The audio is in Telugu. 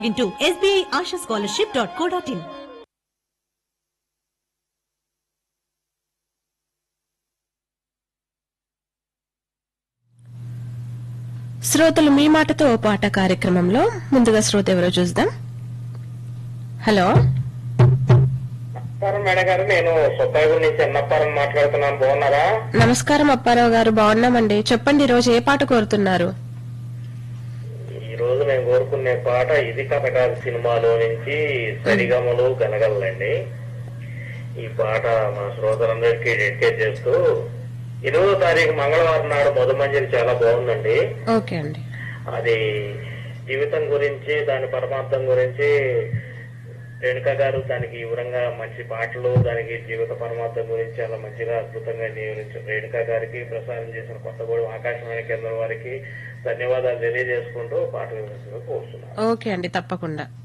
into SBI Asha scholarship dot co dot in శ్రోతలు మీ మాటతో ఓ పాట కార్యక్రమంలో ముందుగా శ్రోత ఎవరో చూద్దాం హలో నమస్కారం మేడం గారు నేను సుబ్బాయి నుంచి అన్నప్పారం మాట్లాడుతున్నాను బాగున్నారా నమస్కారం అప్పారావు గారు బాగున్నామండి చెప్పండి ఈ రోజు ఏ పాట కోరుతున్నారు ఈ రోజు నేను కోరుకునే పాట ఇది కథకాల సినిమాలో నుంచి సరిగమలు గనగలండి ఈ పాట మా శ్రోతలందరికీ డెడికేట్ చేస్తూ ఎనిమిదో తారీఖు మంగళవారం నాడు మధుమంజరి చాలా బాగుందండి ఓకే అండి అది జీవితం గురించి దాని పరమార్థం గురించి రేణుకా గారు దానికి వివరంగా మంచి పాటలు దానికి జీవిత పరమార్థం గురించి చాలా మంచిగా అద్భుతంగా వివరించారు రేణుకా గారికి ప్రసారం చేసిన కొత్తగూడెం ఆకాశవాణి కేంద్రం వారికి ధన్యవాదాలు తెలియజేసుకుంటూ పాట వివరించడం కోరుతున్నాను ఓకే అండి తప్పకుండా